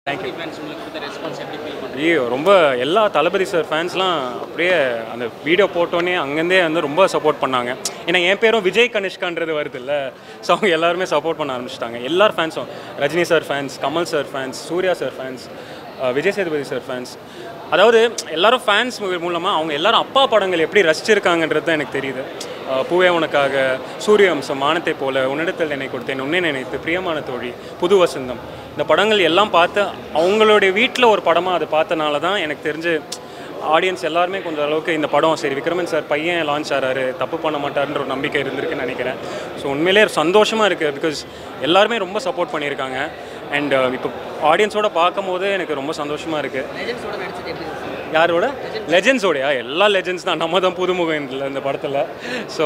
Thank you fans உங்களுக்கு கொடுத்த response எப்படி ஃபீல் பண்ணுறீங்க ஐயோ ரொம்ப எல்லா தளபதி சார் ஃபேன்ஸ்லாம் அப்படியே அந்த வீடியோ போட்டோன்னே அங்கேருந்தே வந்து ரொம்ப சப்போர்ட் பண்ணாங்க ஏன்னா என் பேரும் விஜய் கனிஷ்கான்றது வருது இல்லை ஸோ அவங்க எல்லாருமே சப்போர்ட் பண்ண ஆரம்பிச்சிட்டாங்க எல்லார் ஃபேன்ஸும் Rajini sir fans Kamal sir fans Suriya sir fans Vijay Sethupathi sir fans அதாவது எல்லாரும் ஃபேன்ஸ் மூலமாக அவங்க எல்லாரும் அப்பா படங்கள் எப்படி ரசிச்சிருக்காங்கன்றது தான் எனக்கு தெரியுது அஹ் பூவே உனக்காக சூரியவம்சம் மானத்தை போல உன்னிடத்தில் என்னை கொடுத்தேன் உன்னை நினைத்து பிரியமான தோழி புது வசந்தம் இந்த படங்கள் எல்லாம் பார்த்து அவங்களுடைய வீட்டில் ஒரு படமாக அதை பார்த்தனால தான் எனக்கு தெரிஞ்சு ஆடியன்ஸ் எல்லாருமே கொஞ்சம் அளவுக்கு இந்த படம் சரி விக்ரமன் சார் பையன் லான்ச் ஆறாரு தப்பு பண்ண மாட்டாருன்ற ஒரு நம்பிக்கை இருந்திருக்குன்னு நினைக்கிறேன் ஸோ உண்மையிலே சந்தோஷமாக இருக்குது பிகாஸ் எல்லாருமே ரொம்ப சப்போர்ட் பண்ணியிருக்காங்க அண்ட் இப்போ ஆடியன்ஸோட பார்க்கும்போது எனக்கு ரொம்ப சந்தோஷமாக இருக்குது லெஜெண்ட்ஸோட நடிச்சது எப்படி இருந்துச்சு? யாரோட லெஜெண்ட்ஸோடையா எல்லா லெஜெண்ட்ஸ் தான் நம்ம தான் புதுமுகம் இதில் இந்த படத்தில் ஸோ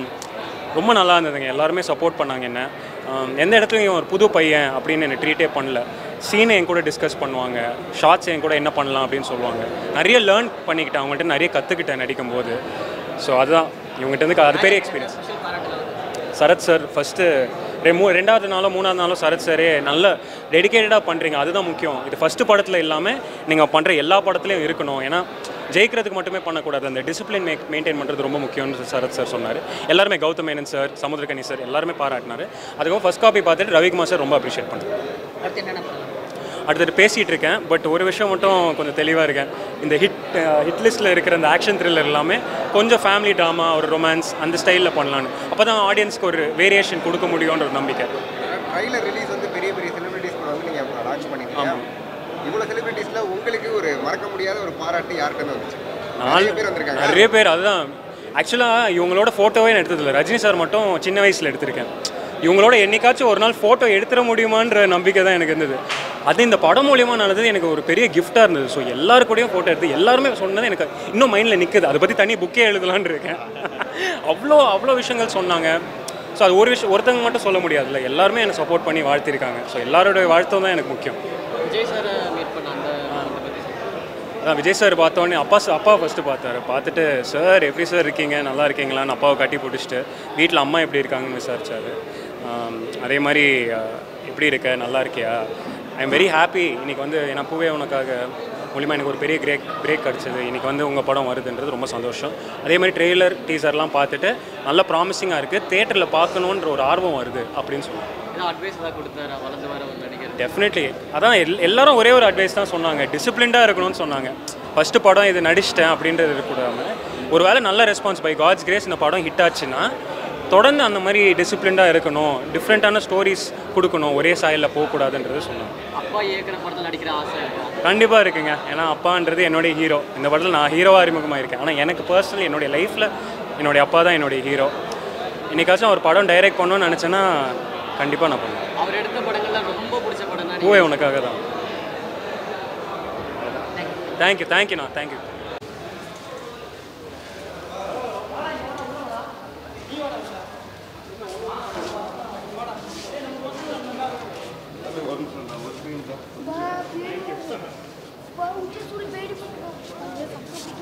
ரொம்ப நல்லா இருந்ததுங்க எல்லாருமே சப்போர்ட் பண்ணாங்க என்ன Um, எந்த இடத்துலையும் ஒரு புது பையன் அப்படின்னு என்னை ட்ரீட்டே பண்ணல சீனை என் கூட டிஸ்கஸ் பண்ணுவாங்க ஷார்ட்ஸ் என் கூட என்ன பண்ணலாம் அப்படின்னு சொல்லுவாங்க நிறைய லேர்ன் பண்ணிக்கிட்டேன் அவங்கள்ட்ட நிறைய கற்றுக்கிட்டேன் நடிக்கும்போது ஸோ அதுதான் இவங்ககிட்ட இருந்து அது பெரிய எக்ஸ்பீரியன்ஸ் ஸ்பெஷல் பாராட்டுகள் சரத் சார் ஃபஸ்ட்டு ரெ மூ ரெண்டாவது நாளோ மூணாவது நாளோ சரத் சாரே நல்ல டெடிக்கேட்டடாக பண்ணுறீங்க அதுதான் முக்கியம் இது ஃபஸ்ட்டு படத்தில் இல்லாமல் நீங்கள் பண்ணுற எல்லா படத்துலையும் இருக்கணும் ஏன்னா ஜெயிக்கிறதுக்கு மட்டுமே பண்ணக்கூடாது அந்த டிசிப்ளின் மெக் மெயின்டைன் பண்ணுறது ரொம்ப முக்கியம்னு சரத் சார் சொன்னார் எல்லாருமே கௌதம் மேனன் சார் சமுத்திரகனி சார் எல்லாருமே பாராட்டினார் அதுக்கப்புறம் ஃபஸ்ட் காப்பி பார்த்துட்டு ரவிக்குமார் சார் ரொம்ப அப்ரிஷியேட் பண்ணுறேன் அடுத்து என்னென்ன பண்ணலாம் அடுத்தது பேசிகிட்டு இருக்கேன் பட் ஒரு விஷயம் மட்டும் கொஞ்சம் தெளிவாக இருக்கேன் இந்த ஹிட் ஹிட் லிஸ்ட்டில் இருக்கிற அந்த ஆக்ஷன் த்ரில்லர் எல்லாமே கொஞ்சம் ஃபேமிலி ட்ராமா ஒரு ரொமான்ஸ் அந்த ஸ்டைலில் பண்ணலான்னு அப்போ தான் ஆடியன்ஸ்க்கு ஒரு வேரியேஷன் கொடுக்க முடியுன்ற ஒரு நம்பிக்கை ட்ரைலர் ரிலீஸ் வந்து பெரிய பெரிய செலிபிரிட்டிஸ் கூட வந்து நீங்கள் லான்ச் பண்ணிருக்கீங்க இவ்வளோ செலிபிரிட்டிஸில் உங்களுக்கு ஒரு மறக்க முடியாத ஒரு பாராட்டு யார்கிட்ட வந்துச்சு நிறைய பேர் வந்திருக்காங்க நிறைய பேர் அதுதான் ஆக்சுவலாக இவங்களோட ஃபோட்டோவே நான் எடுத்ததில்ல ரஜினி சார் மட்டும் சின்ன வயசில் எடுத்திருக்கேன் இவங்களோட என்னைக்காச்சும் ஒரு நாள் ஃபோட்டோ எடுத்துட முடியுமான்ற நம்பிக்கை தான் எனக்கு இருந்தது அது இந்த படம் மூலியமாக நடந்தது எனக்கு ஒரு பெரிய கிஃப்டாக இருந்தது ஸோ எல்லாரு கூடயும் ஃபோட்டோ எடுத்து எல்லாருமே சொன்னது எனக்கு இன்னும் மைண்டில் நிற்குது அதை பற்றி தனி புக்கே எழுதலான்னு இருக்கேன் அவ்வளோ அவ்வளோ விஷயங்கள் சொன்னாங்க ஸோ அது ஒரு விஷயம் ஒருத்தங்க மட்டும் சொல்ல முடியாதுல்ல எல்லாருமே என்னை சப்போர்ட் பண்ணி வாழ்த்திருக்காங்க ஸோ எல்லாரோட வாழ்த்தும் தான் எனக்கு முக்கியம் விஜய் சாரை மீட் பண்ண அந்த அதை பற்றி அதான் விஜய் சார் பார்த்தோன்னே அப்பா சார் அப்பா ஃபஸ்ட்டு பார்த்தாரு பார்த்துட்டு சார் எப்படி சார் இருக்கீங்க நல்லா இருக்கீங்களான்னு அப்பாவை கட்டி பிடிச்சிட்டு வீட்டில் அம்மா எப்படி இருக்காங்கன்னு விசாரிச்சாரு ஆம், அதே மாதிரி அஹ், எப்படி இருக்க நல்லா இருக்கியா ஐ எம் வெரி ஹாப்பி இன்னைக்கு வந்து ஏன்னா பூவே உனக்காக மூலிமா எனக்கு ஒரு பெரிய பிரேக் பிரேக் கிடச்சிது இன்னைக்கு வந்து உங்கள் படம் வருதுன்றது ரொம்ப சந்தோஷம் அதே மாதிரி ட்ரெய்லர் டீசர்லாம் பார்த்துட்டு நல்ல ப்ராமிசிங்காக இருக்குது தேட்டரில் பார்க்கணுன்ற ஒரு ஆர்வம் வருது அப்படின்னு சொல்லுவாங்க ஏதாவது அட்வைஸ் ஏதாவது கொடுத்தாரா வளர்ந்து வர ஒரு நடிகர் டெஃபினெட்லி அதான் எல் எல்லாரும் ஒரே ஒரு அட்வைஸ் தான் சொன்னாங்க டிசிப்ளின்டாக இருக்கணும்னு சொன்னாங்க ஃபஸ்ட்டு படம் இது நடிச்சிட்டேன் அப்படின்றது இருக்கக்கூடாது ஒரு வேளை நல்ல ரெஸ்பான்ஸ் பை காட்ஸ் கிரேஸ் இந்த படம் ஹிட் ஆச்சுன்னா தொடர்ந்து அந்த மாதிரி டிசிப்ளின்டாக இருக்கணும் டிஃப்ரெண்ட்டான ஸ்டோரிஸ் கொடுக்கணும் ஒரே சாயலில் போகக்கூடாதுன்றது சொன்னாங்க அப்பா இயக்குன படத்தில் நடிக்கிற ஆசை இருக்கா கண்டிப்பாக இருக்குங்க ஏன்னா அப்பான்றது என்னுடைய ஹீரோ இந்த படத்தில் நான் ஹீரோவாக அறிமுகமாக இருக்கேன் ஆனால் எனக்கு பர்சனலி என்னுடைய லைஃப்பில் என்னுடைய அப்பா தான் என்னுடைய ஹீரோ என்னைக்காச்சும் ஒரு படம் டைரக்ட் பண்ணணும்னு நினச்சேன்னா கண்டிப்பாக நான் பண்ணுவேன் அவர் எடுத்த படங்கள்ல ரொம்ப பிடிச்ச படம்னா பூவே உனக்காக தான் தேங்க்யூ தேங்க்யூண்ணா thank you Wow, beautiful. Wow, just so beautiful.